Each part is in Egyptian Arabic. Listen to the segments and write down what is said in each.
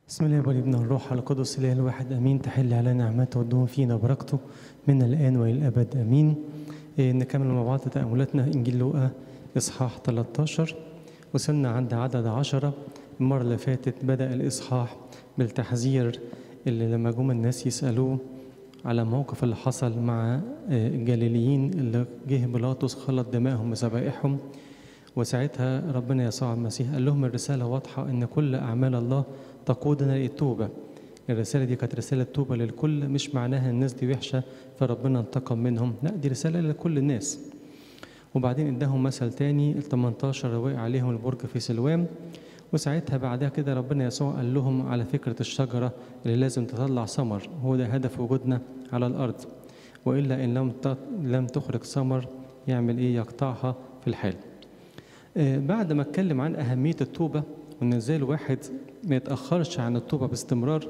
بسم الله والابن والروح القدس الاله الواحد امين تحل على نعمته والدوم فينا بركته من الان والى الابد امين إيه نكمل مع بعض تاملاتنا انجيل لوقا اصحاح 13 وصلنا عند عدد عشرة المره اللي فاتت بدا الاصحاح بالتحذير اللي لما جم الناس يسالوه على الموقف اللي حصل مع الجليليين اللي جه بيلاطس خلط دمائهم بذبائحهم وساعتها ربنا يسوع المسيح قال لهم الرساله واضحه ان كل اعمال الله تقودنا للتوبه الرساله دي كانت رساله توبه للكل مش معناها الناس دي وحشه فربنا انتقم منهم لا دي رساله لكل الناس وبعدين اداهم مثل تاني ال 18 وقع عليهم البرج في سلوام وساعتها بعدها كده ربنا يسوع قال لهم على فكره الشجره اللي لازم تطلع ثمر هو ده هدف وجودنا على الارض والا ان لم لم تخرج ثمر يعمل ايه يقطعها في الحال آه بعد ما اتكلم عن اهميه التوبه وان ازاي الواحد ما يتاخرش عن التوبه باستمرار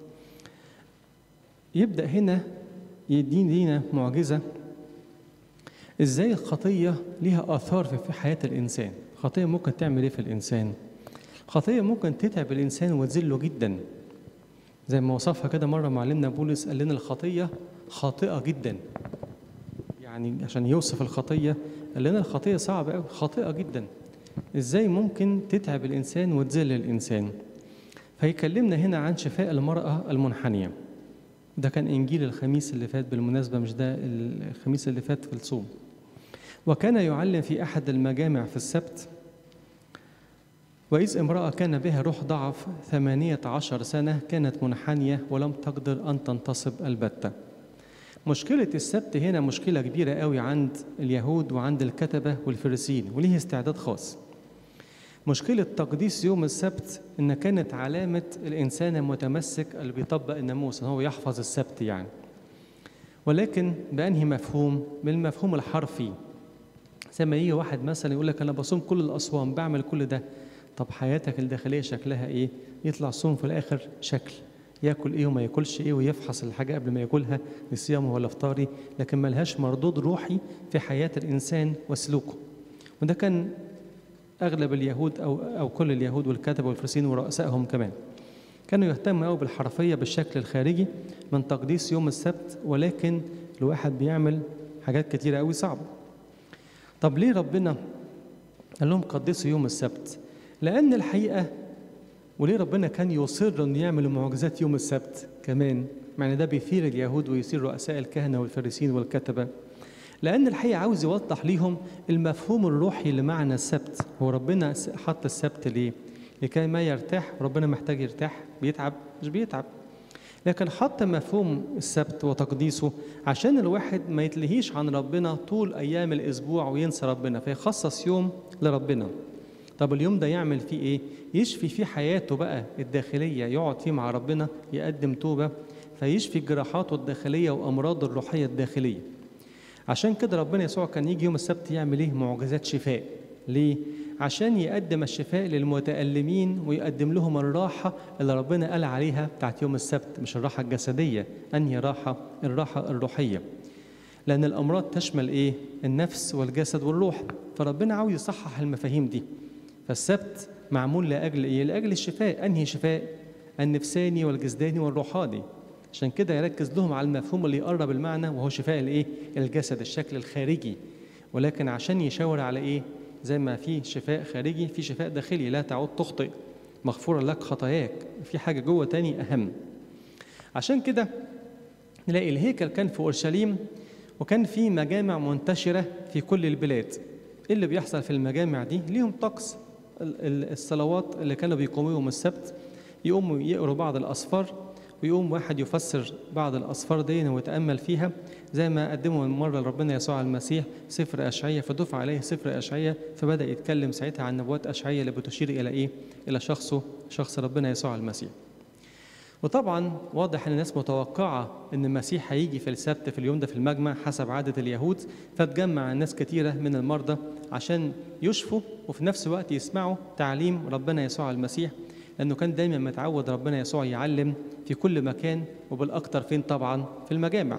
يبدا هنا يدين لينا معجزه ازاي الخطيه ليها اثار في حياه الانسان خطيه ممكن تعمل ايه في الانسان خطيه ممكن تتعب الانسان وتذله جدا زي ما وصفها كده مره معلمنا بولس قال لنا الخطيه خاطئه جدا يعني عشان يوصف الخطيه قال لنا الخطيه صعبه قوي خاطئه جدا ازاي ممكن تتعب الانسان وتذل الانسان فيكلمنا هنا عن شفاء المراه المنحنيه ده كان انجيل الخميس اللي فات بالمناسبه مش ده الخميس اللي فات في الصوم وكان يعلم في احد المجامع في السبت وإذ امرأة كان بها روح ضعف ثمانية عشر سنة كانت منحنية ولم تقدر أن تنتصب البتة مشكلة السبت هنا مشكلة كبيرة قوي عند اليهود وعند الكتبة والفريسيين وليه استعداد خاص مشكلة تقديس يوم السبت إن كانت علامة الإنسان المتمسك اللي بيطبق الناموس إن هو يحفظ السبت يعني ولكن بأنهي مفهوم؟ بالمفهوم الحرفي زي ما يجي واحد مثلا يقول لك أنا بصوم كل الأصوام بعمل كل ده طب حياتك الداخلية شكلها إيه؟ يطلع صوم في الآخر شكل ياكل ايه وما ياكلش ايه ويفحص الحاجه قبل ما ياكلها لصيامه ولا افطاري لكن ملهاش مردود روحي في حياه الانسان وسلوكه وده كان اغلب اليهود او او كل اليهود والكتبه والفريسيين ورؤسائهم كمان كانوا يهتموا قوي بالحرفيه بالشكل الخارجي من تقديس يوم السبت ولكن الواحد بيعمل حاجات كتيره قوي صعبه طب ليه ربنا قال لهم قدسوا يوم السبت لان الحقيقه وليه ربنا كان يصر انه يعمل معجزات يوم السبت كمان معنى ده بيثير اليهود ويثير رؤساء الكهنه والفريسين والكتبه لان الحقيقه عاوز يوضح ليهم المفهوم الروحي لمعنى السبت هو ربنا حط السبت ليه لكي ما يرتاح ربنا محتاج يرتاح بيتعب مش بيتعب لكن حط مفهوم السبت وتقديسه عشان الواحد ما يتلهيش عن ربنا طول ايام الاسبوع وينسى ربنا فيخصص يوم لربنا طب اليوم ده يعمل فيه ايه يشفي فيه حياته بقى الداخليه يقعد فيه مع ربنا يقدم توبه فيشفي جراحاته الداخليه وامراضه الروحيه الداخليه عشان كده ربنا يسوع كان يجي يوم السبت يعمل ايه معجزات شفاء ليه عشان يقدم الشفاء للمتألمين ويقدم لهم الراحة اللي ربنا قال عليها بتاعت يوم السبت مش الراحة الجسدية أنهي راحة الراحة الروحية لأن الأمراض تشمل إيه النفس والجسد والروح فربنا عاوز يصحح المفاهيم دي فالسبت معمول لأجل إيه؟ لأجل الشفاء أنهي شفاء؟ النفساني والجسداني والروحاني عشان كده يركز لهم على المفهوم اللي يقرب المعنى وهو شفاء الإيه؟ الجسد الشكل الخارجي ولكن عشان يشاور على إيه؟ زي ما في شفاء خارجي في شفاء داخلي لا تعود تخطئ مغفورة لك خطاياك في حاجة جوه تاني أهم عشان كده نلاقي الهيكل كان في أورشليم وكان في مجامع منتشرة في كل البلاد ايه اللي بيحصل في المجامع دي ليهم طقس الصلوات اللي كانوا بيقوموا يوم السبت يقوموا يقروا بعض الاسفار ويقوم واحد يفسر بعض الاسفار دي ويتامل فيها زي ما قدموا مره لربنا يسوع المسيح سفر اشعياء فدفع عليه سفر اشعياء فبدا يتكلم ساعتها عن نبوات اشعياء اللي بتشير الى ايه الى شخصه شخص ربنا يسوع المسيح وطبعا واضح ان الناس متوقعه ان المسيح هيجي في السبت في اليوم ده في المجمع حسب عاده اليهود فتجمع ناس كتيره من المرضى عشان يشفوا وفي نفس الوقت يسمعوا تعليم ربنا يسوع المسيح لانه كان دايما متعود ربنا يسوع يعلم في كل مكان وبالاكثر فين طبعا في المجامع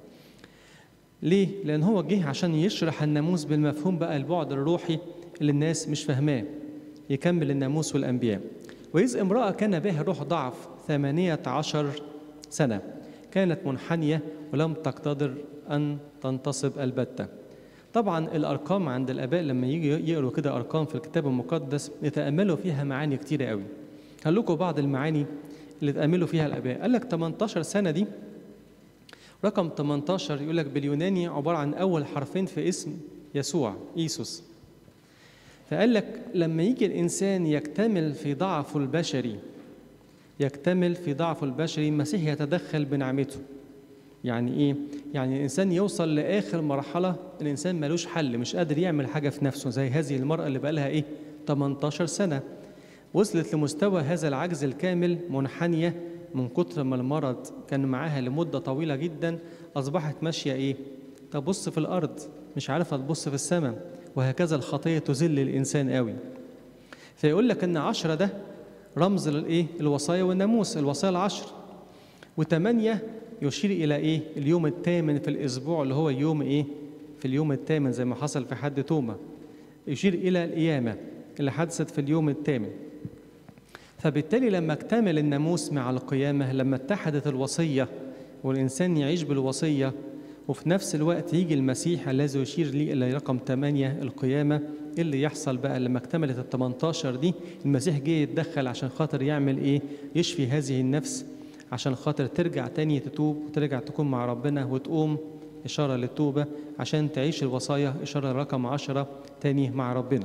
ليه لان هو جه عشان يشرح الناموس بالمفهوم بقى البعد الروحي اللي الناس مش فاهماه يكمل الناموس والانبياء وإذ امرأة كان بها روح ضعف ثمانية عشر سنة كانت منحنية ولم تقتدر أن تنتصب البتة طبعا الأرقام عند الآباء لما يجي يقروا كده أرقام في الكتاب المقدس يتأملوا فيها معاني كتيرة قوي هقول لكم بعض المعاني اللي تأملوا فيها الآباء قال لك 18 سنة دي رقم 18 يقول لك باليوناني عبارة عن أول حرفين في اسم يسوع إيسوس فقال لك لما يجي الإنسان يكتمل في ضعفه البشري يكتمل في ضعفه البشري المسيح يتدخل بنعمته يعني ايه يعني الانسان يوصل لاخر مرحله الانسان ملوش حل مش قادر يعمل حاجه في نفسه زي هذه المراه اللي بقى لها ايه 18 سنه وصلت لمستوى هذا العجز الكامل منحنيه من كتر ما المرض كان معاها لمده طويله جدا اصبحت ماشيه ايه تبص في الارض مش عارفه تبص في السماء وهكذا الخطيه تذل الانسان قوي فيقول لك ان عشرة ده رمز للايه الوصايا والناموس الوصايا العشر وثمانية يشير إلى إيه؟ اليوم الثامن في الأسبوع اللي هو يوم إيه؟ في اليوم الثامن زي ما حصل في حد توما يشير إلى القيامة اللي حدثت في اليوم الثامن فبالتالي لما اكتمل الناموس مع القيامة لما اتحدت الوصية والإنسان يعيش بالوصية وفي نفس الوقت يجي المسيح الذي يشير لي إلى رقم 8 القيامة اللي يحصل بقى لما اكتملت ال 18 دي المسيح جه يتدخل عشان خاطر يعمل إيه؟ يشفي هذه النفس عشان خاطر ترجع تاني تتوب وترجع تكون مع ربنا وتقوم إشارة للتوبة عشان تعيش الوصايا إشارة رقم عشرة تاني مع ربنا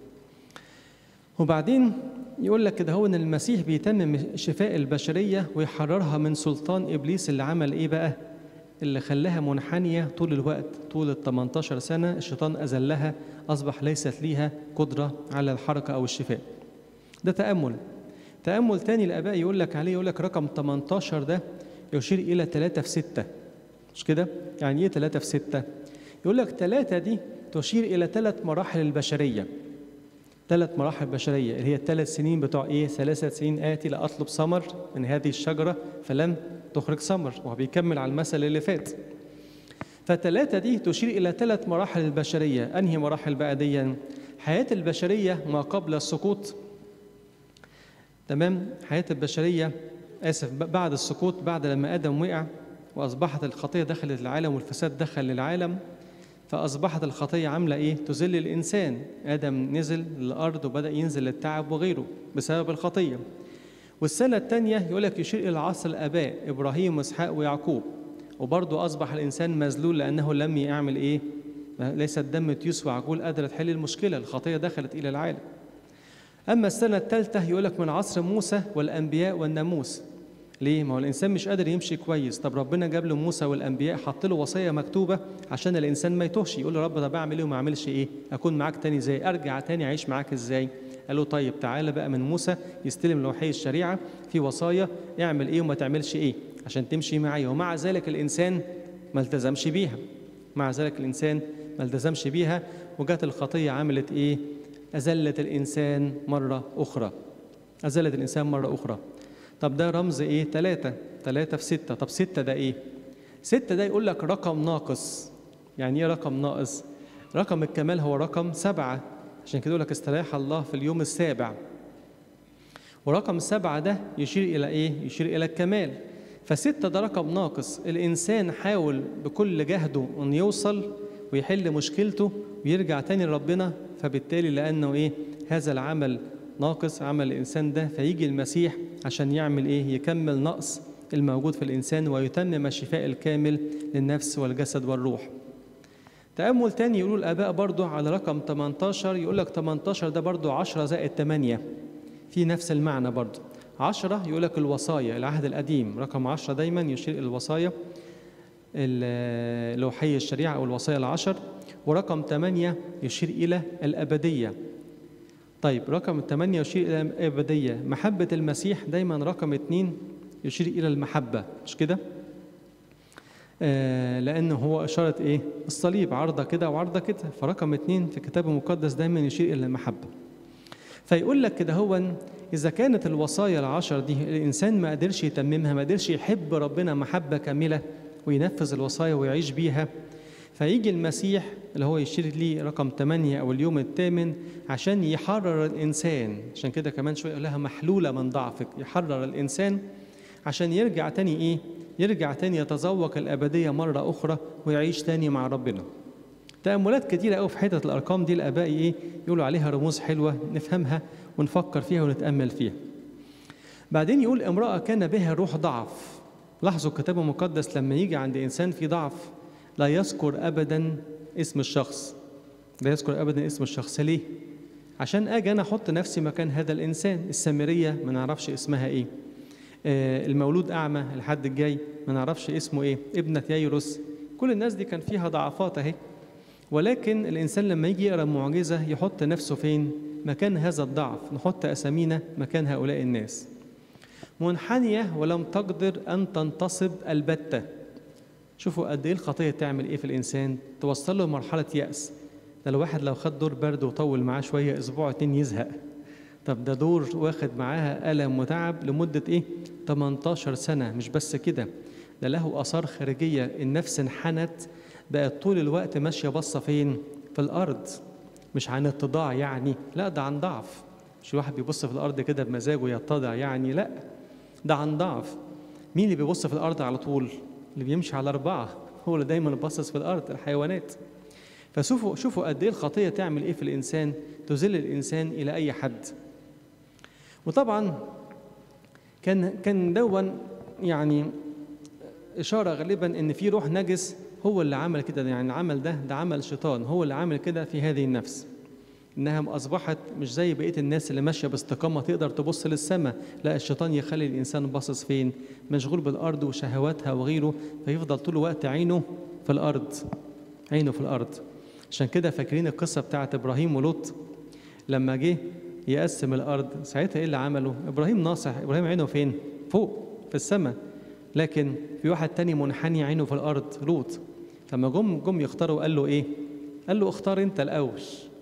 وبعدين يقول لك كده هو ان المسيح بيتمم شفاء البشريه ويحررها من سلطان ابليس اللي عمل ايه بقى؟ اللي خلاها منحنيه طول الوقت طول ال 18 سنه الشيطان اذلها اصبح ليست ليها قدره على الحركه او الشفاء. ده تامل. تامل تاني الاباء يقول لك عليه يقول لك رقم 18 ده يشير الى 3 في 6 مش كده؟ يعني ايه 3 في 6 يقول لك 3 دي تشير الى ثلاث مراحل البشريه ثلاث مراحل بشرية اللي هي الثلاث سنين بتوع إيه؟ ثلاثة سنين آتي لأطلب ثمر من هذه الشجرة فلم تخرج ثمر وهو بيكمل على المثل اللي فات فثلاثة دي تشير إلى ثلاث مراحل البشرية أنهي مراحل بقى دي؟ حياة البشرية ما قبل السقوط تمام حياة البشرية آسف بعد السقوط بعد لما آدم وقع وأصبحت الخطية دخلت العالم والفساد دخل للعالم فأصبحت الخطية عاملة إيه؟ تذل الإنسان آدم نزل للأرض وبدأ ينزل التعب وغيره بسبب الخطية والسنة الثانية يقول لك يشير إلى عصر الآباء إبراهيم وإسحاق ويعقوب وبرضه أصبح الإنسان مذلول لأنه لم يعمل إيه؟ ليست دم تيوس وعجول قادرة تحل المشكلة الخطية دخلت إلى العالم أما السنة الثالثة يقول لك من عصر موسى والأنبياء والناموس ليه؟ ما هو الإنسان مش قادر يمشي كويس، طب ربنا جاب له موسى والأنبياء حط له وصية مكتوبة عشان الإنسان ما يتوهش، يقول له رب طب أعمل إيه وما أعملش إيه؟ أكون معاك تاني إزاي؟ أرجع تاني أعيش معاك إزاي؟ قال له طيب تعالى بقى من موسى يستلم لوحي الشريعة في وصايا اعمل إيه وما تعملش إيه عشان تمشي معايا، ومع ذلك الإنسان ما التزمش بيها. مع ذلك الإنسان ما التزمش بيها وجات الخطية عملت إيه؟ أذلت الإنسان مرة أخرى. أذلت الإنسان مرة أخرى. طب ده رمز ايه؟ ثلاثة ثلاثة في ستة طب ستة ده ايه؟ ستة ده يقول لك رقم ناقص يعني ايه رقم ناقص؟ رقم الكمال هو رقم سبعة عشان كده يقول لك استريح الله في اليوم السابع ورقم سبعة ده يشير إلى إيه؟ يشير إلى الكمال فستة ده رقم ناقص الإنسان حاول بكل جهده أن يوصل ويحل مشكلته ويرجع تاني لربنا فبالتالي لأنه إيه؟ هذا العمل ناقص عمل الإنسان ده فيجي المسيح عشان يعمل إيه؟ يكمل نقص الموجود في الإنسان ويتمم الشفاء الكامل للنفس والجسد والروح. تأمل تاني يقولوا الآباء برضو على رقم 18 يقول لك 18 ده برضو 10 زائد 8 في نفس المعنى برضو 10 يقول لك الوصايا العهد القديم رقم 10 دايما يشير إلى الوصايا لوحي الشريعة أو الوصايا العشر ورقم 8 يشير إلى الأبدية طيب رقم 8 يشير إلى الأبدية محبة المسيح دايما رقم 2 يشير إلى المحبة مش كده؟ آه لأنه هو إشارة إيه؟ الصليب عرضة كده وعرضة كده فرقم 2 في الكتاب المقدس دايما يشير إلى المحبة فيقول لك كده هو إذا كانت الوصايا العشر دي الإنسان ما قدرش يتممها ما قدرش يحب ربنا محبة كاملة وينفذ الوصايا ويعيش بيها فيجي المسيح اللي هو يشير ليه رقم 8 أو اليوم الثامن عشان يحرر الإنسان عشان كده كمان شوية يقول لها محلولة من ضعفك يحرر الإنسان عشان يرجع تاني إيه؟ يرجع تاني يتذوق الأبدية مرة أخرى ويعيش تاني مع ربنا تأملات كتيرة قوي في حتة الأرقام دي الآباء إيه يقولوا عليها رموز حلوة نفهمها ونفكر فيها ونتأمل فيها بعدين يقول امرأة كان بها روح ضعف لاحظوا الكتاب المقدس لما يجي عند إنسان في ضعف لا يذكر أبدا اسم الشخص لا يذكر أبدا اسم الشخص ليه؟ عشان أجي أنا أحط نفسي مكان هذا الإنسان السامرية ما نعرفش اسمها إيه آه المولود أعمى الحد الجاي ما نعرفش اسمه إيه ابنة ييروس كل الناس دي كان فيها ضعفات أهي ولكن الإنسان لما يجي يقرأ معجزة يحط نفسه فين؟ مكان هذا الضعف نحط أسامينا مكان هؤلاء الناس منحنية ولم تقدر أن تنتصب البتة شوفوا قد إيه الخطية تعمل إيه في الإنسان توصل له مرحلة يأس ده الواحد لو خد دور برد وطول معاه شوية أسبوع اتنين يزهق طب ده دور واخد معاها ألم وتعب لمدة إيه 18 سنة مش بس كده ده له آثار خارجية النفس انحنت بقت طول الوقت ماشية باصة فين في الأرض مش عن اتضاع يعني لا ده عن ضعف مش الواحد بيبص في الأرض كده بمزاجه يتضع يعني لا ده عن ضعف مين اللي بيبص في الأرض على طول اللي بيمشي على أربعة هو اللي دايما باصص في الأرض الحيوانات فشوفوا شوفوا قد إيه الخطية تعمل إيه في الإنسان تذل الإنسان إلى أي حد وطبعا كان كان دون يعني إشارة غالبا إن في روح نجس هو اللي عمل كده يعني العمل ده ده عمل شيطان هو اللي عمل كده في هذه النفس انها اصبحت مش زي بقيه الناس اللي ماشيه باستقامه تقدر تبص للسماء لا الشيطان يخلي الانسان باصص فين مشغول بالارض وشهواتها وغيره فيفضل طول الوقت عينه في الارض عينه في الارض عشان كده فاكرين القصه بتاعت ابراهيم ولوط لما جه يقسم الارض ساعتها ايه اللي عمله ابراهيم ناصح ابراهيم عينه فين فوق في السماء لكن في واحد تاني منحني عينه في الارض لوط لما جم جم يختاروا قال له ايه قال له اختار انت الاول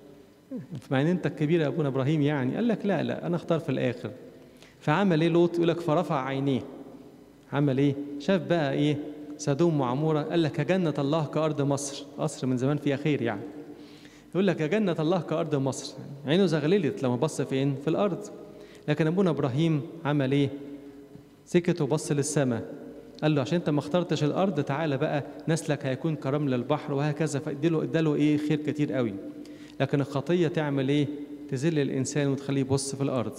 مع ان انت الكبير يا ابونا ابراهيم يعني قال لك لا لا انا اختار في الاخر فعمل ايه لوط يقول لك فرفع عينيه عمل ايه شاف بقى ايه سدوم وعموره قال لك يا جنه الله كارض مصر قصر من زمان فيها خير يعني يقول لك يا جنه الله كارض مصر عينه زغللت لما بص فين في الارض لكن ابونا ابراهيم عمل ايه سكت وبص للسماء قال له عشان انت ما اخترتش الارض تعالى بقى نسلك هيكون كرمل البحر وهكذا فاديله اداله ايه خير كتير قوي لكن الخطيه تعمل ايه تذل الانسان وتخليه يبص في الارض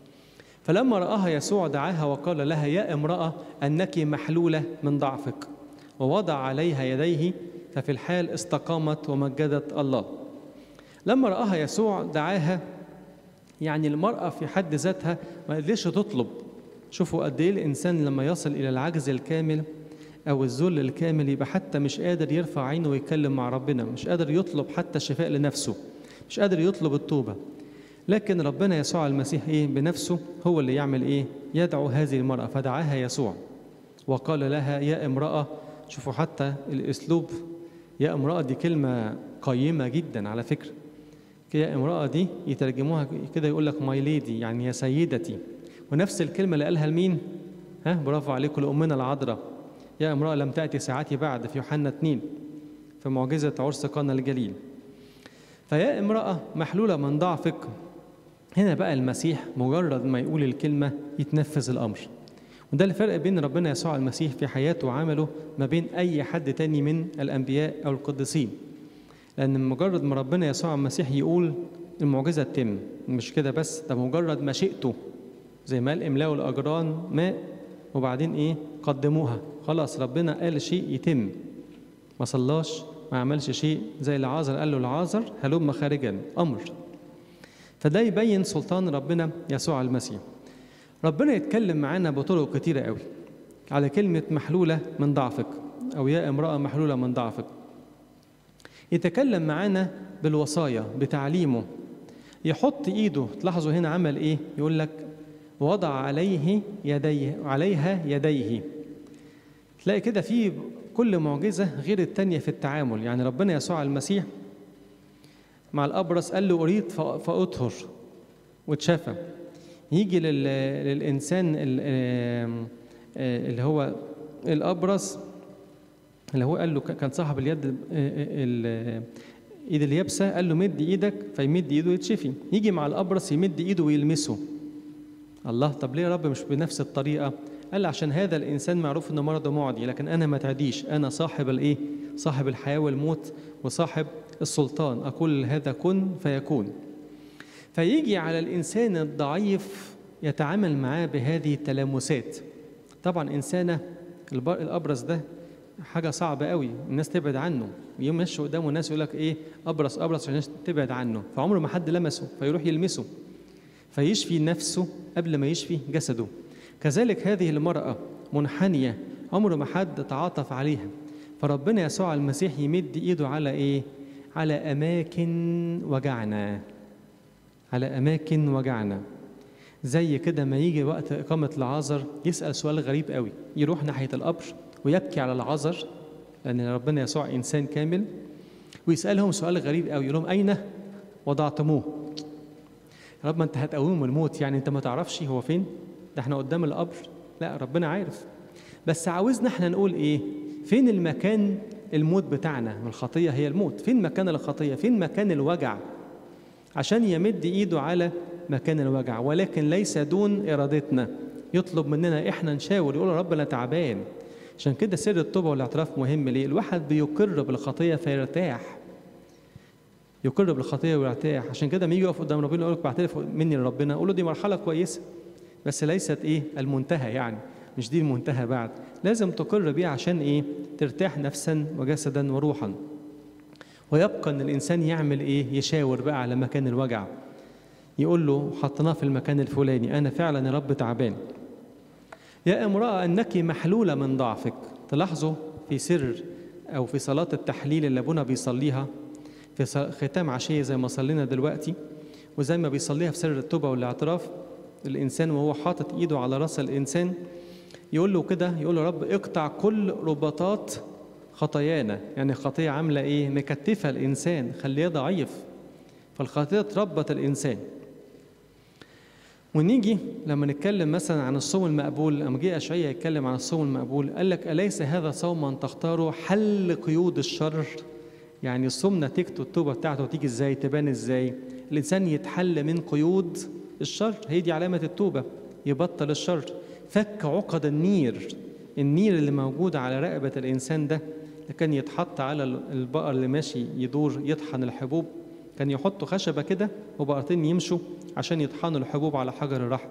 فلما راها يسوع دعاها وقال لها يا امراه انك محلوله من ضعفك ووضع عليها يديه ففي الحال استقامت ومجدت الله لما راها يسوع دعاها يعني المراه في حد ذاتها ما قدرتش تطلب شوفوا قد ايه الانسان لما يصل الى العجز الكامل او الذل الكامل يبقى حتى مش قادر يرفع عينه ويتكلم مع ربنا مش قادر يطلب حتى الشفاء لنفسه مش قادر يطلب التوبه لكن ربنا يسوع المسيح ايه بنفسه هو اللي يعمل ايه يدعو هذه المراه فدعاها يسوع وقال لها يا امراه شوفوا حتى الاسلوب يا امراه دي كلمه قيمه جدا على فكره يا امراه دي يترجموها كده يقول لك ماي ليدي يعني يا سيدتي ونفس الكلمة اللي قالها لمين؟ ها برافو عليكم لأمنا العذراء يا امرأة لم تأتي ساعتي بعد في يوحنا 2 في معجزة عرس قانا الجليل فيا امرأة محلولة من ضعفك هنا بقى المسيح مجرد ما يقول الكلمة يتنفذ الأمر وده الفرق بين ربنا يسوع المسيح في حياته وعمله ما بين أي حد تاني من الأنبياء أو القديسين لأن مجرد ما ربنا يسوع المسيح يقول المعجزة تتم مش كده بس ده مجرد مشيئته زي ما قال املاوا الاجران ماء وبعدين ايه قدموها خلاص ربنا قال شيء يتم ما صلاش ما عملش شيء زي العازر قال له العازر هلم خارجا امر فده يبين سلطان ربنا يسوع المسيح ربنا يتكلم معانا بطرق كتيرة قوي على كلمة محلولة من ضعفك أو يا امرأة محلولة من ضعفك يتكلم معانا بالوصايا بتعليمه يحط ايده تلاحظوا هنا عمل ايه يقول لك وضع عليه يديه عليها يديه تلاقي كده في كل معجزة غير التانية في التعامل يعني ربنا يسوع المسيح مع الأبرص قال له أريد فأطهر واتشفى يجي للإنسان اللي هو الأبرص اللي هو قال له كان صاحب اليد ال- ال- ايد اليابسه قال له مد ايدك فيمد ايده يتشفي يجي مع الابرص يمد ايده ويلمسه الله طب ليه يا رب مش بنفس الطريقه قال عشان هذا الانسان معروف انه مرضه معدي لكن انا ما تعديش انا صاحب الايه صاحب الحياه والموت وصاحب السلطان اقول هذا كن فيكون فيجي على الانسان الضعيف يتعامل معاه بهذه التلامسات طبعا انسانه الب- الابرص ده حاجه صعبه قوي الناس تبعد عنه يوم يمشي قدامه الناس يقول لك ايه ابرص ابرص عشان الناس تبعد عنه فعمره ما حد لمسه فيروح يلمسه فيشفي نفسه قبل ما يشفي جسده كذلك هذه المرأة منحنية عمره ما حد تعاطف عليها فربنا يسوع المسيح يمد ايده على ايه على اماكن وجعنا على اماكن وجعنا زي كده ما يجي وقت اقامه العذر يسال سؤال غريب قوي يروح ناحيه القبر ويبكي على العذر لان ربنا يسوع انسان كامل ويسالهم سؤال غريب قوي يقول لهم اين وضعتموه يا رب ما انت هتقومه من الموت يعني انت ما تعرفش هو فين ده احنا قدام القبر لا ربنا عارف بس عاوزنا احنا نقول ايه فين المكان الموت بتاعنا الخطيه هي الموت فين مكان الخطيه فين مكان الوجع عشان يمد ايده على مكان الوجع ولكن ليس دون ارادتنا يطلب مننا احنا نشاور يقول يا رب انا تعبان عشان كده سر التوبه والاعتراف مهم ليه الواحد بيقر بالخطيه فيرتاح يقر بالخطيه ويرتاح عشان كده لما يجي يقف قدام ربنا يقول لك بعترف مني لربنا اقول له دي مرحله كويسه بس ليست ايه المنتهى يعني مش دي المنتهى بعد لازم تقر بيه عشان ايه ترتاح نفسا وجسدا وروحا ويبقى ان الانسان يعمل ايه يشاور بقى على مكان الوجع يقول له حطيناه في المكان الفلاني انا فعلا يا رب تعبان يا امراه انك محلوله من ضعفك تلاحظوا في سر او في صلاه التحليل اللي ابونا بيصليها في ص- ختام عشيه زي ما صلينا دلوقتي وزي ما بيصليها في سر التوبه والاعتراف الانسان وهو حاطط ايده على راس الانسان يقول له كده يقول له رب اقطع كل رباطات خطايانا يعني خطيه عامله ايه مكتفه الانسان خليه ضعيف فالخطيه تربط الانسان ونيجي لما نتكلم مثلا عن الصوم المقبول لما جه اشعياء يتكلم عن الصوم المقبول قال لك اليس هذا صوما تختاره حل قيود الشر يعني الصوم نتيجته التوبه بتاعته تيجي ازاي تبان ازاي الانسان يتحل من قيود الشر هي دي علامه التوبه يبطل الشر فك عقد النير النير اللي موجود على رقبه الانسان ده اللي كان يتحط على البقر اللي ماشي يدور يطحن الحبوب كان يحطوا خشبه كده وبقرتين يمشوا عشان يطحنوا الحبوب على حجر الرحل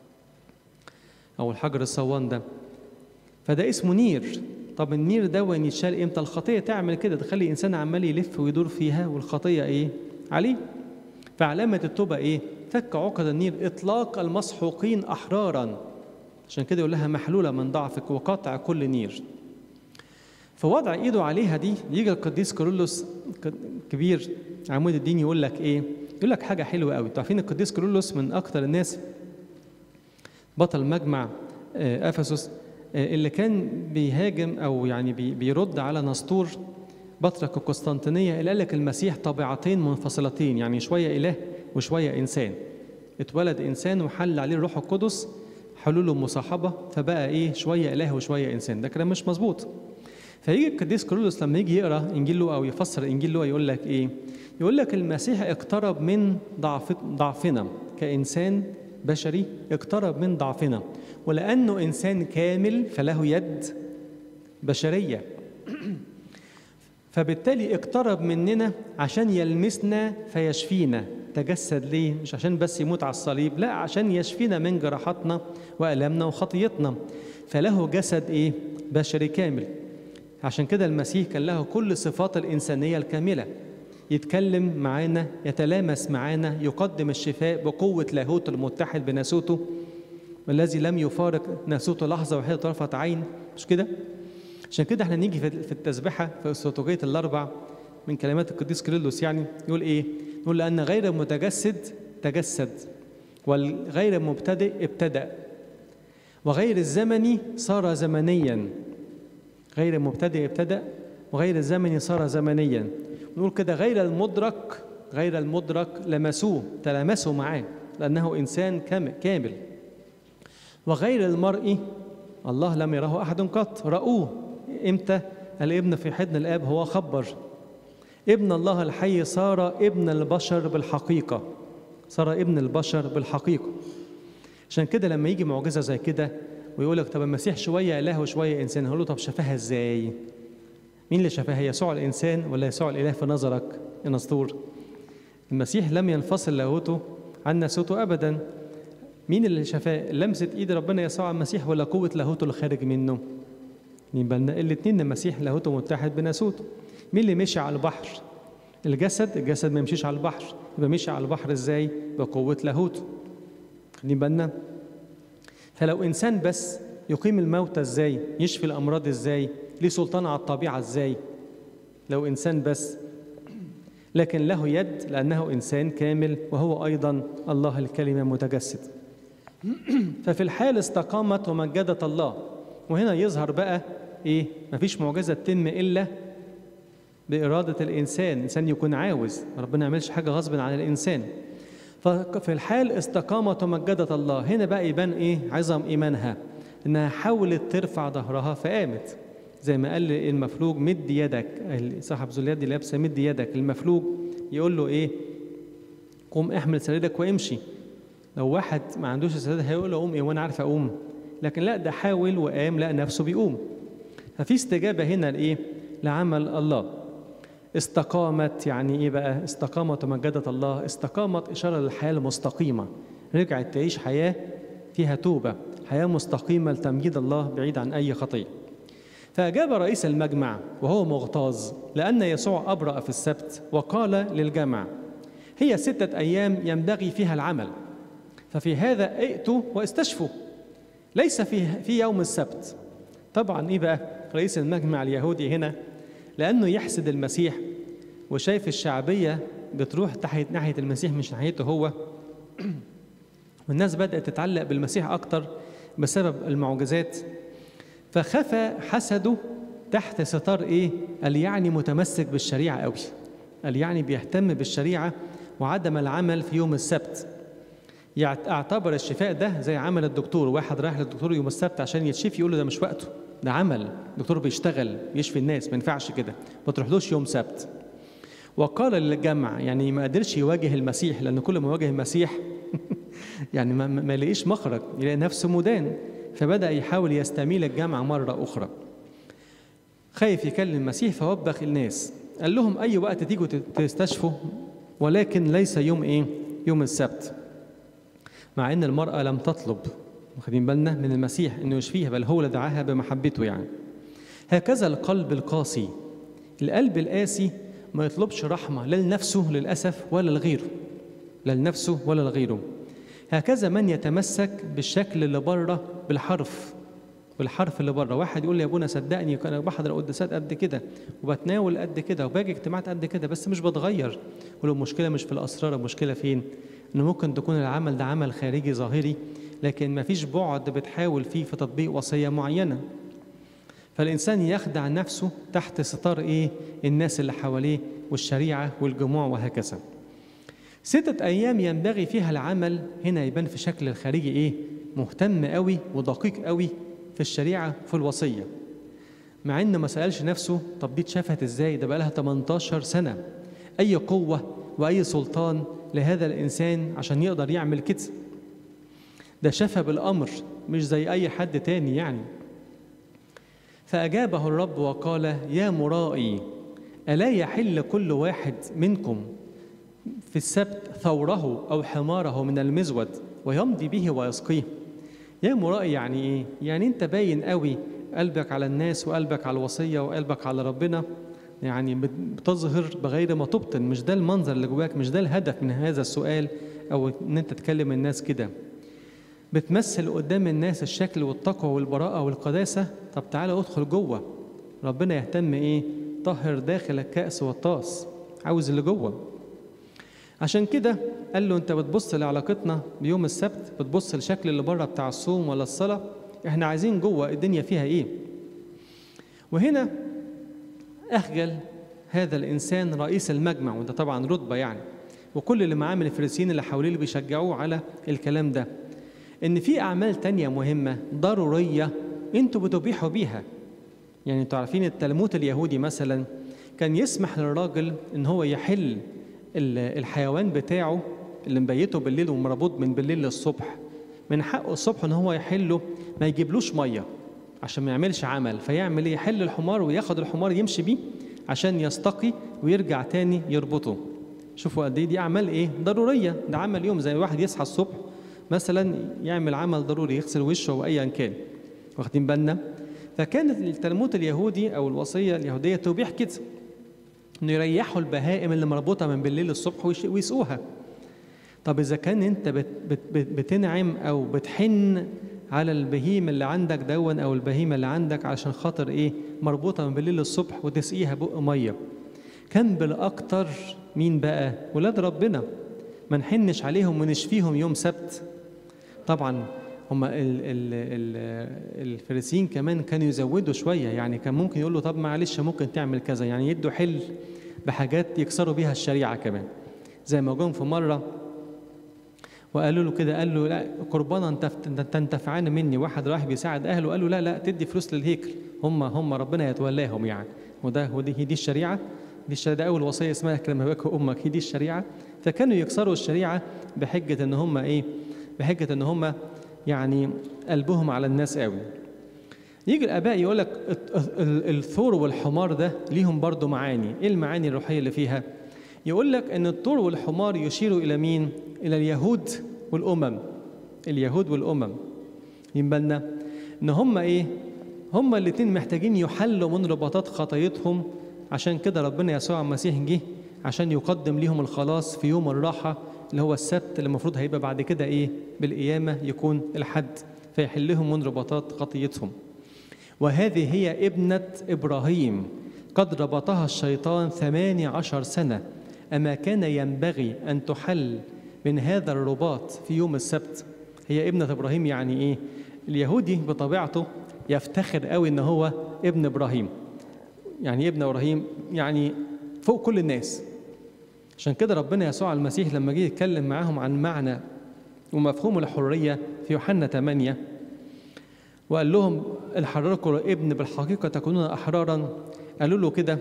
او الحجر الصوان ده فده اسمه نير طب النير ده وين يتشال امتى الخطيه تعمل كده تخلي الانسان عمال يلف ويدور فيها والخطيه ايه عليه فعلامه التوبه ايه فك عقد النير اطلاق المسحوقين احرارا عشان كده يقول لها محلوله من ضعفك وقطع كل نير فوضع ايده عليها دي يجي القديس كيرلس كبير عمود الدين يقول لك ايه يقول لك حاجه حلوه قوي انتوا عارفين القديس كيرلس من اكتر الناس بطل مجمع آه، افسس آه، اللي كان بيهاجم او يعني بي- بيرد على نسطور بطرك القسطنطينيه اللي قال لك المسيح طبيعتين منفصلتين يعني شويه اله وشويه انسان اتولد انسان وحل عليه الروح القدس حلول مصاحبه فبقى ايه شويه اله وشويه انسان ده كلام مش مظبوط فيجي القديس كيرلس لما يجي يقرا انجيل لوقا او يفسر انجيل لوقا يقول لك ايه يقول لك المسيح اقترب من ضعف ضعفنا كانسان بشري اقترب من ضعفنا ولانه انسان كامل فله يد بشريه فبالتالي اقترب مننا عشان يلمسنا فيشفينا تجسد ليه مش عشان بس يموت على الصليب لا عشان يشفينا من جراحاتنا والامنا وخطيتنا فله جسد ايه بشري كامل عشان كده المسيح كان له كل صفات الانسانيه الكامله يتكلم معانا يتلامس معانا يقدم الشفاء بقوه لاهوت المتحد بناسوته والذي لم يفارق ناسوته لحظه واحده طرفه عين مش كده عشان كده احنا نيجي في في التسبحه في استراتيجيه الاربع من كلمات القديس كيرلس يعني يقول ايه؟ يقول لان غير متجسد تجسد والغير مبتدئ ابتدأ وغير الزمني صار زمنيا غير مبتدئ ابتدأ وغير الزمني صار زمنيا نقول كده غير المدرك غير المدرك لمسوه تلامسوا معاه لأنه إنسان كام- كامل وغير المرئي الله لم يره أحد قط رأوه إمتى الابن في حضن الاب هو خبر ابن الله الحي صار ابن البشر بالحقيقه صار ابن البشر بالحقيقه عشان كده لما يجي معجزه زي كده ويقول لك طب المسيح شويه اله وشويه انسان هقول له طب شافها ازاي مين اللي شافها يسوع الانسان ولا يسوع الاله في نظرك يا نسطور المسيح لم ينفصل لاهوته عن ناسوته ابدا مين اللي شافاه لمسه ايد ربنا يسوع المسيح ولا قوه لاهوته اللي خارج منه يبقى الاثنين المسيح لاهوته متحد بناسوته مين اللي مشي على البحر الجسد الجسد ما يمشيش على البحر يبقى مشي على البحر ازاي بقوه لاهوته خلينا بالنا فلو انسان بس يقيم الموتى ازاي يشفي الامراض ازاي ليه سلطان على الطبيعه ازاي لو انسان بس لكن له يد لانه انسان كامل وهو ايضا الله الكلمه متجسد ففي الحال استقامت ومجدت الله وهنا يظهر بقى ايه مفيش معجزه تتم الا باراده الانسان الانسان يكون عاوز ربنا ما يعملش حاجه غصب عن الانسان ففي الحال استقامت ومجدت الله هنا بقى يبان ايه عظم ايمانها انها حاولت ترفع ظهرها فقامت زي ما قال المفلوج مد يدك صاحب ذو اليد لابسه مد يدك المفلوج يقول له ايه قوم احمل سريرك وامشي لو واحد ما عندوش سرير هيقول له قوم ايه وانا عارف اقوم لكن لا ده حاول وقام لقى نفسه بيقوم ففي استجابه هنا لايه لعمل الله استقامت يعني ايه بقى استقامت ومجدت الله استقامت اشاره للحياه المستقيمه رجعت تعيش حياه فيها توبه حياه مستقيمه لتمجيد الله بعيد عن اي خطيه فأجاب رئيس المجمع وهو مغتاظ لأن يسوع أبرأ في السبت وقال للجمع هي ستة أيام ينبغي فيها العمل ففي هذا ائتوا واستشفوا ليس في في يوم السبت طبعا ايه بقى رئيس المجمع اليهودي هنا لانه يحسد المسيح وشايف الشعبيه بتروح تحت ناحيه المسيح مش ناحيته هو والناس بدات تتعلق بالمسيح اكتر بسبب المعجزات فخفى حسده تحت ستار ايه قال يعني متمسك بالشريعه قوي قال يعني بيهتم بالشريعه وعدم العمل في يوم السبت اعتبر الشفاء ده زي عمل الدكتور واحد رايح للدكتور يوم السبت عشان يتشفي يقول له ده مش وقته ده عمل الدكتور بيشتغل يشفي الناس ما ينفعش كده ما تروحلوش يوم سبت وقال للجمع يعني ما قدرش يواجه المسيح لان كل ما يواجه المسيح يعني ما, ما يلاقيش مخرج يلاقي نفسه مدان فبدا يحاول يستميل الجمع مره اخرى خايف يكلم المسيح فوبخ الناس قال لهم اي وقت تيجوا تستشفوا ولكن ليس يوم ايه يوم السبت مع ان المراه لم تطلب واخدين بالنا من المسيح انه يشفيها بل هو اللي دعاها بمحبته يعني هكذا القلب القاسي القلب القاسي ما يطلبش رحمه لا لنفسه للاسف ولا لغيره لا لنفسه ولا لغيره هكذا من يتمسك بالشكل اللي بره بالحرف بالحرف اللي بره واحد يقول لي يا ابونا صدقني انا بحضر قداسات قد كده وبتناول قد كده وباجي اجتماعات قد كده بس مش بتغير ولو المشكله مش في الاسرار المشكله فين ان ممكن تكون العمل ده عمل خارجي ظاهري لكن ما فيش بعد بتحاول فيه في تطبيق وصيه معينه فالانسان يخدع نفسه تحت ستار ايه الناس اللي حواليه والشريعه والجموع وهكذا ستة أيام ينبغي فيها العمل هنا يبان في شكل الخارجي إيه؟ مهتم قوي ودقيق قوي في الشريعة في الوصية مع إنه ما سألش نفسه طب دي اتشافت إزاي؟ ده بقى لها 18 سنة أي قوة وأي سلطان لهذا الإنسان عشان يقدر يعمل كده ده شافها بالأمر مش زي أي حد تاني يعني فأجابه الرب وقال يا مرائي ألا يحل كل واحد منكم في السبت ثوره أو حماره من المزود ويمضي به ويسقيه يا مرائي يعني إيه؟ يعني أنت باين قوي قلبك على الناس وقلبك على الوصية وقلبك على ربنا يعني بتظهر بغير ما تبطن مش ده المنظر اللي جواك مش ده الهدف من هذا السؤال أو إن أنت تكلم الناس كده بتمثل قدام الناس الشكل والتقوى والبراءة والقداسة طب تعالى ادخل جوه ربنا يهتم ايه طهر داخل الكأس والطاس عاوز اللي جوه عشان كده قال له انت بتبص لعلاقتنا بيوم السبت بتبص للشكل اللي بره بتاع الصوم ولا الصلاة احنا عايزين جوه الدنيا فيها ايه وهنا أخجل هذا الإنسان رئيس المجمع وده طبعا رتبة يعني وكل اللي معاه من الفريسيين اللي حواليه اللي بيشجعوه على الكلام ده ان في اعمال تانية مهمه ضروريه انتوا بتبيحوا بيها يعني انتوا عارفين التلمود اليهودي مثلا كان يسمح للراجل ان هو يحل ال- الحيوان بتاعه اللي مبيته بالليل ومربوط من بالليل للصبح من حقه الصبح ان هو يحله ما يجيبلوش ميه عشان ما يعملش عمل فيعمل ايه يحل الحمار وياخد الحمار يمشي بيه عشان يستقي ويرجع تاني يربطه شوفوا قد ايه دي اعمال ايه ضروريه ده عمل يوم زي واحد يصحى الصبح مثلا يعمل عمل ضروري يغسل وشه او ايا كان واخدين بالنا فكان التلمود اليهودي او الوصيه اليهوديه تبيح كده انه يريحوا البهائم اللي مربوطه من بالليل للصبح ويش- ويسقوها طب اذا كان انت بت بت بت بتنعم او بتحن على البهيم اللي عندك دون او البهيمه اللي عندك علشان خاطر ايه مربوطه من بالليل للصبح وتسقيها بق ميه كان بالاكتر مين بقى ولاد ربنا ما نحنش عليهم ونشفيهم يوم سبت طبعا هم ال ال ال الفريسيين كمان كانوا يزودوا شويه يعني كان ممكن يقول له طب معلش ممكن تعمل كذا يعني يدوا حل بحاجات يكسروا بيها الشريعه كمان زي ما جم في مره وقالوا له كده قال له لا قربانا تنتف- تنتفعان مني واحد راح بيساعد اهله قال له لا لا تدي فلوس للهيكل هم هم ربنا يتولاهم يعني وده ودي هي دي الشريعه دي الشريعه ده اول وصيه اسمها كلمه بك امك هي دي الشريعه فكانوا يكسروا الشريعه بحجه ان هم ايه بحجه ان هم يعني قلبهم على الناس قوي يجي الاباء يقول لك الت- ال- الثور والحمار ده ليهم برضو معاني ايه المعاني الروحيه اللي فيها يقول لك ان الثور والحمار يشيروا الى مين الى اليهود والامم اليهود والامم يبالنا ان هم ايه هم الاثنين محتاجين يحلوا من رباطات خطايتهم عشان كده ربنا يسوع المسيح جه عشان يقدم ليهم الخلاص في يوم الراحه اللي هو السبت اللي المفروض هيبقى بعد كده ايه بالقيامه يكون الحد فيحلهم من رباطات خطيتهم وهذه هي ابنة إبراهيم قد ربطها الشيطان ثماني عشر سنة أما كان ينبغي أن تحل من هذا الرباط في يوم السبت هي ابنة إبراهيم يعني إيه؟ اليهودي بطبيعته يفتخر قوي إن هو ابن إبراهيم يعني إيه ابن إبراهيم يعني فوق كل الناس عشان كده ربنا يسوع المسيح لما جه يتكلم معاهم عن معنى ومفهوم الحرية في يوحنا 8 وقال لهم الحرركم ابن بالحقيقة تكونون أحرارا قالوا له كده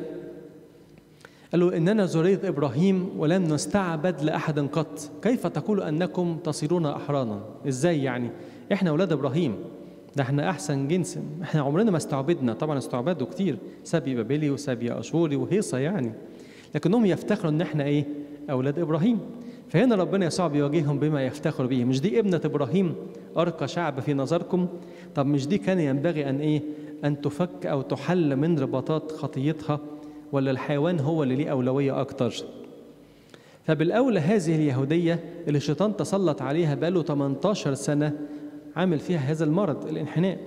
قالوا إننا ذرية إبراهيم ولم نستعبد لأحد قط كيف تقول أنكم تصيرون أحرارا إزاي يعني إحنا أولاد إبراهيم ده إحنا أحسن جنس إحنا عمرنا ما استعبدنا طبعا استعبدوا كتير سبي بابلي وسبي أشوري وهيصة يعني لكنهم يفتخروا إن إحنا إيه أولاد إبراهيم فهنا ربنا يسوع بيواجههم بما يفتخر به مش دي ابنة إبراهيم أرقى شعب في نظركم طب مش دي كان ينبغي أن إيه أن تفك أو تحل من رباطات خطيتها ولا الحيوان هو اللي ليه أولوية أكتر فبالأولى هذه اليهودية اللي الشيطان تسلط عليها بقاله 18 سنة عامل فيها هذا المرض الانحناء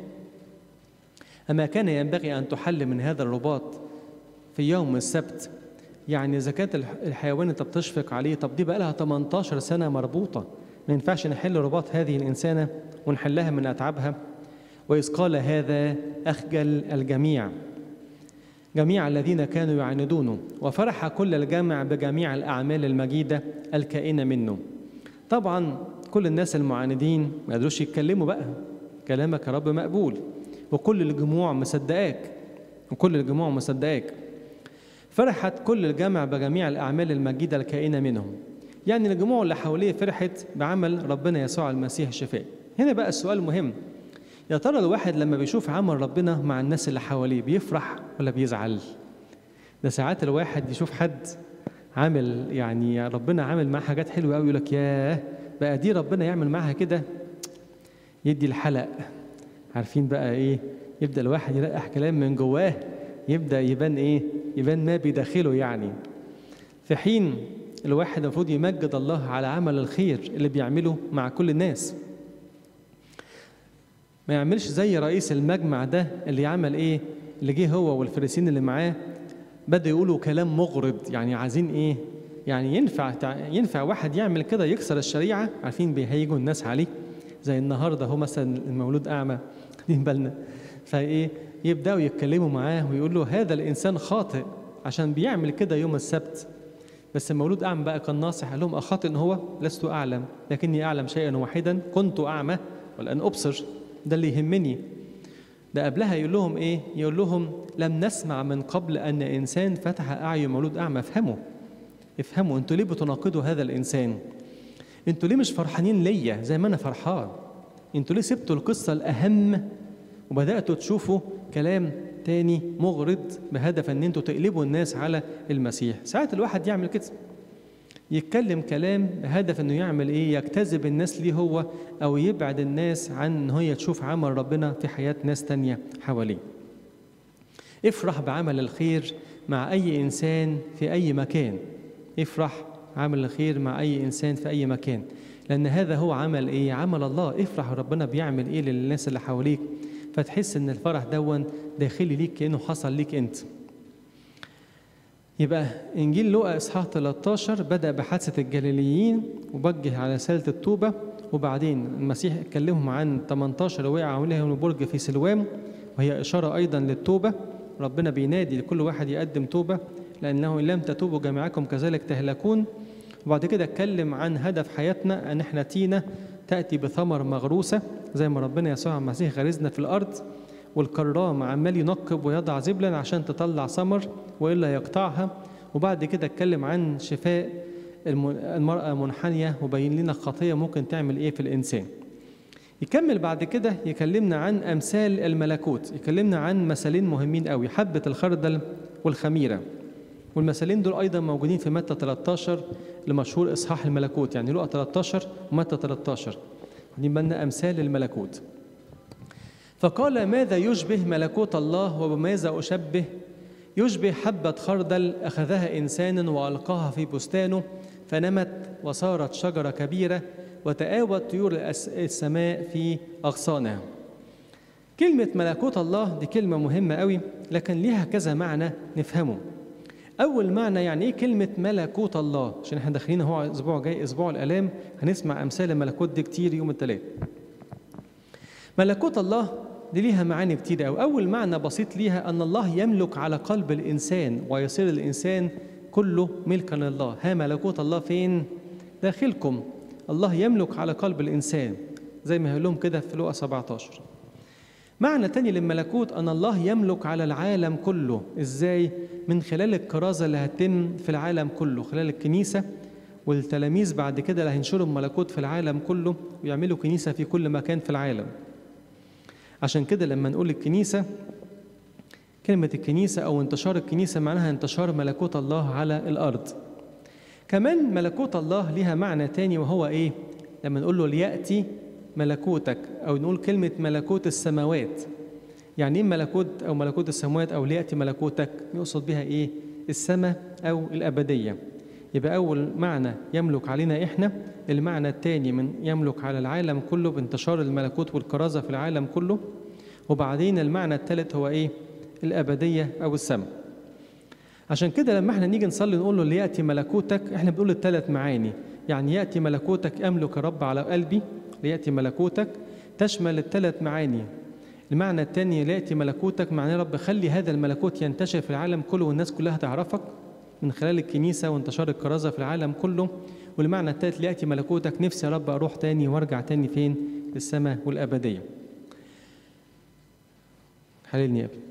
أما كان ينبغي أن تحل من هذا الرباط في يوم السبت يعني إذا كانت الح- الحيوان أنت بتشفق عليه طب دي بقى لها 18 سنة مربوطة ما ينفعش نحل رباط هذه الإنسانة ونحلها من أتعابها وإذ قال هذا أخجل الجميع جميع الذين كانوا يعاندونه وفرح كل الجمع بجميع الأعمال المجيدة الكائنة منه طبعا كل الناس المعاندين ما قدروش يتكلموا بقى كلامك يا رب مقبول وكل الجموع مصدقاك وكل الجموع مصدقاك فرحت كل الجمع بجميع الأعمال المجيدة الكائنة منهم يعني الجموع اللي حواليه فرحت بعمل ربنا يسوع المسيح شفاء هنا بقى السؤال المهم يا ترى الواحد لما بيشوف عمل ربنا مع الناس اللي حواليه بيفرح ولا بيزعل ده ساعات الواحد يشوف حد عامل يعني ربنا عامل معاه حاجات حلوه قوي يقول لك ياه بقى دي ربنا يعمل معاها كده يدي الحلق عارفين بقى ايه يبدا الواحد يلقح كلام من جواه يبدا يبان ايه يبان ما بداخله يعني في حين الواحد المفروض يمجد الله على عمل الخير اللي بيعمله مع كل الناس ما يعملش زي رئيس المجمع ده اللي عمل ايه اللي جه هو والفريسين اللي معاه بدأوا يقولوا كلام مغرض يعني عايزين ايه يعني ينفع تع- ينفع واحد يعمل كده يكسر الشريعه عارفين بيهيجوا الناس عليه زي النهارده هو مثلا المولود اعمى واخدين بالنا فايه يبداوا يتكلموا معاه ويقولوا هذا الانسان خاطئ عشان بيعمل كده يوم السبت بس المولود اعمى بقى كان ناصح قال لهم اخاطئ هو لست اعلم لكني اعلم شيئا واحدا كنت اعمى والان ابصر ده اللي يهمني ده قبلها يقول لهم ايه يقول لهم لم نسمع من قبل ان انسان فتح اعين مولود اعمى افهموا افهموا انتوا ليه بتناقضوا هذا الانسان انتوا ليه مش فرحانين ليا زي ما انا فرحان انتوا ليه سبتوا القصه الاهم وبداتوا تشوفوا كلام تاني مغرض بهدف ان انتوا تقلبوا الناس على المسيح ساعات الواحد يعمل كده يتكلم كلام بهدف انه يعمل ايه يجتذب الناس ليه هو او يبعد الناس عن ان هي تشوف عمل ربنا في حياه ناس تانية حواليه افرح بعمل الخير مع اي انسان في اي مكان افرح عمل الخير مع اي انسان في اي مكان لان هذا هو عمل ايه عمل الله افرح ربنا بيعمل ايه للناس اللي حواليك فتحس ان الفرح دون داخلي ليك كانه حصل ليك انت يبقى انجيل لوقا اصحاح 13 بدا بحادثه الجليليين وبجه على رساله التوبه وبعدين المسيح كلمهم عن 18 وقع عليهم البرج في سلوام وهي اشاره ايضا للتوبه ربنا بينادي لكل واحد يقدم توبه لانه ان لم تتوبوا جميعكم كذلك تهلكون وبعد كده اتكلم عن هدف حياتنا ان احنا تينا تاتي بثمر مغروسه زي ما ربنا يسوع المسيح غرزنا في الارض والكرام عمال ينقب ويضع زبلا عشان تطلع ثمر والا يقطعها وبعد كده اتكلم عن شفاء المراه منحنيه وبين لنا خطيه ممكن تعمل ايه في الانسان يكمل بعد كده يكلمنا عن امثال الملكوت يكلمنا عن مثالين مهمين قوي حبه الخردل والخميره والمثالين دول ايضا موجودين في متى 13 لمشهور اصحاح الملكوت يعني لقى 13 ومتى 13 دي بالنا امثال الملكوت فقال ماذا يشبه ملكوت الله وبماذا اشبه يشبه حبه خردل اخذها انسان والقاها في بستانه فنمت وصارت شجره كبيره وتآوت طيور السماء في اغصانها كلمه ملكوت الله دي كلمه مهمه قوي لكن ليها كذا معنى نفهمه أول معنى يعني إيه كلمة ملكوت الله؟ عشان إحنا داخلين أهو أسبوع جاي أسبوع الآلام هنسمع أمثال الملكوت دي كتير يوم الثلاث. ملكوت الله دي ليها معاني كتير أوي، أول معنى بسيط ليها أن الله يملك على قلب الإنسان ويصير الإنسان كله ملكا لله، ها ملكوت الله فين؟ داخلكم. الله يملك على قلب الإنسان زي ما هيقول لهم كده في لوقا 17. معنى تاني للملكوت أن الله يملك على العالم كله إزاي؟ من خلال الكرازة اللي هتتم في العالم كله خلال الكنيسة والتلاميذ بعد كده اللي هينشروا الملكوت في العالم كله ويعملوا كنيسة في كل مكان في العالم عشان كده لما نقول الكنيسة كلمة الكنيسة أو انتشار الكنيسة معناها انتشار ملكوت الله على الأرض كمان ملكوت الله ليها معنى تاني وهو إيه؟ لما نقول له ليأتي ملكوتك أو نقول كلمة ملكوت السماوات يعني ايه ملكوت او ملكوت السماوات او لياتي ملكوتك يقصد بها ايه السماء او الابديه يبقى اول معنى يملك علينا احنا المعنى الثاني من يملك على العالم كله بانتشار الملكوت والكرازه في العالم كله وبعدين المعنى الثالث هو ايه الابديه او السماء عشان كده لما احنا نيجي نصلي نقول له لياتي ملكوتك احنا بنقول الثلاث معاني يعني ياتي ملكوتك املك يا رب على قلبي لياتي ملكوتك تشمل الثلاث معاني المعنى الثاني ليأتي ملكوتك معناه رب خلي هذا الملكوت ينتشر في العالم كله والناس كلها تعرفك من خلال الكنيسة وانتشار الكرازة في العالم كله والمعنى الثالث ليأتي ملكوتك نفسي يا رب أروح تاني وارجع تاني فين للسماء والأبدية حللني يا ابني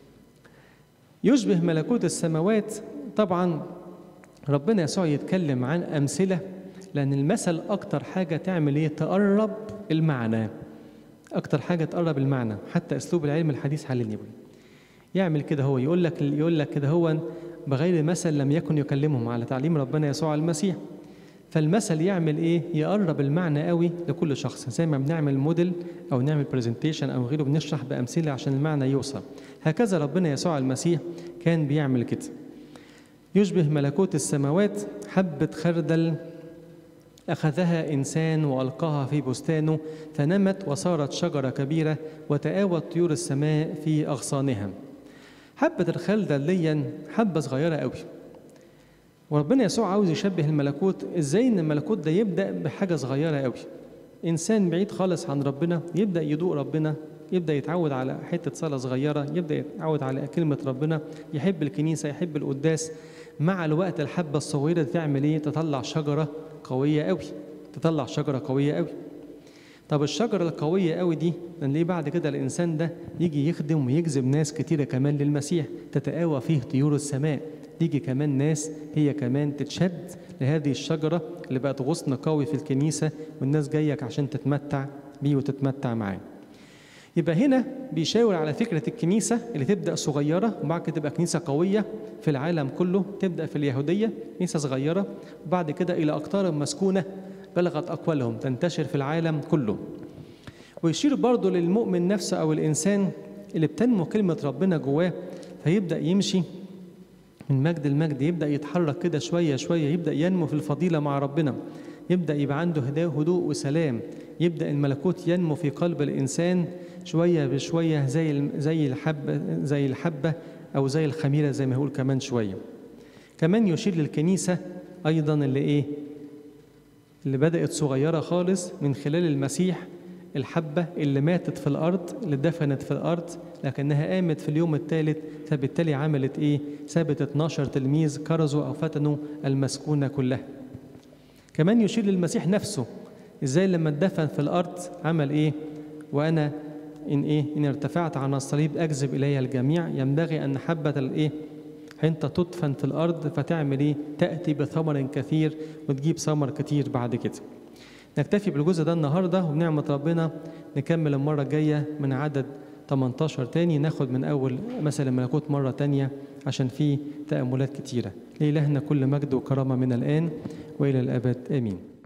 يشبه ملكوت السماوات طبعا ربنا يسوع يتكلم عن أمثلة لأن المثل أكتر حاجة تعمل إيه تقرب المعنى اكتر حاجه تقرب المعنى حتى اسلوب العلم الحديث حللني بيه يعمل كده هو يقول لك يقول لك كده هو بغير مثل لم يكن يكلمهم على تعليم ربنا يسوع المسيح فالمثل يعمل ايه يقرب المعنى قوي لكل شخص زي ما بنعمل موديل او نعمل برزنتيشن او غيره بنشرح بامثله عشان المعنى يوصل هكذا ربنا يسوع المسيح كان بيعمل كده يشبه ملكوت السماوات حبه خردل أخذها إنسان وألقاها في بستانه فنمت وصارت شجرة كبيرة وتآوت طيور السماء في أغصانها حبة الخردل دي حبة صغيرة قوي وربنا يسوع عاوز يشبه الملكوت ازاي ان الملكوت ده يبدا بحاجه صغيره قوي انسان بعيد خالص عن ربنا يبدا يدوق ربنا يبدا يتعود على حته صلاه صغيره يبدا يتعود على كلمه ربنا يحب الكنيسه يحب القداس مع الوقت الحبه الصغيره دي تعمل ايه تطلع شجره قويه قوي تطلع شجره قويه قوي طب الشجرة القوية قوي دي نلاقيه بعد كده الإنسان ده يجي يخدم ويجذب ناس كتيرة كمان للمسيح تتآوى فيه طيور السماء تيجي كمان ناس هي كمان تتشد لهذه الشجرة اللي بقت غصن قوي في الكنيسة والناس جاية عشان تتمتع بيه وتتمتع معاه يبقى هنا بيشاور على فكرة الكنيسة اللي تبدأ صغيرة وبعد كده تبقى كنيسة قوية في العالم كله تبدأ في اليهودية كنيسة صغيرة وبعد كده إلى أقطار مسكونة بلغت أقوالهم تنتشر في العالم كله ويشير برضه للمؤمن نفسه أو الإنسان اللي بتنمو كلمة ربنا جواه فيبدأ يمشي من مجد المجد يبدأ يتحرك كده شوية شوية يبدأ ينمو في الفضيلة مع ربنا يبدأ يبقى عنده هدوء وسلام يبدأ الملكوت ينمو في قلب الإنسان شوية بشوية زي زي الحبة زي الحبة أو زي الخميرة زي ما يقول كمان شوية كمان يشير للكنيسة أيضا اللي إيه اللي بدأت صغيرة خالص من خلال المسيح الحبة اللي ماتت في الأرض اللي دفنت في الأرض لكنها قامت في اليوم الثالث فبالتالي عملت إيه؟ سابت 12 تلميذ كرزوا أو فتنوا المسكونة كلها. كمان يشير للمسيح نفسه إزاي لما اتدفن في الأرض عمل إيه؟ وأنا إن إيه؟ إن ارتفعت عن الصليب أجذب إلي الجميع ينبغي أن حبة الإيه؟ أنت تدفن في الأرض فتعمل إيه؟ تأتي بثمر كثير وتجيب ثمر كتير بعد كده. نكتفي بالجزء ده النهارده وبنعمة ربنا نكمل المرة الجاية من عدد 18 تاني ناخد من أول مثل الملكوت مرة تانية عشان في تأملات كتيرة لإلهنا كل مجد وكرامة من الآن وإلى الأبد آمين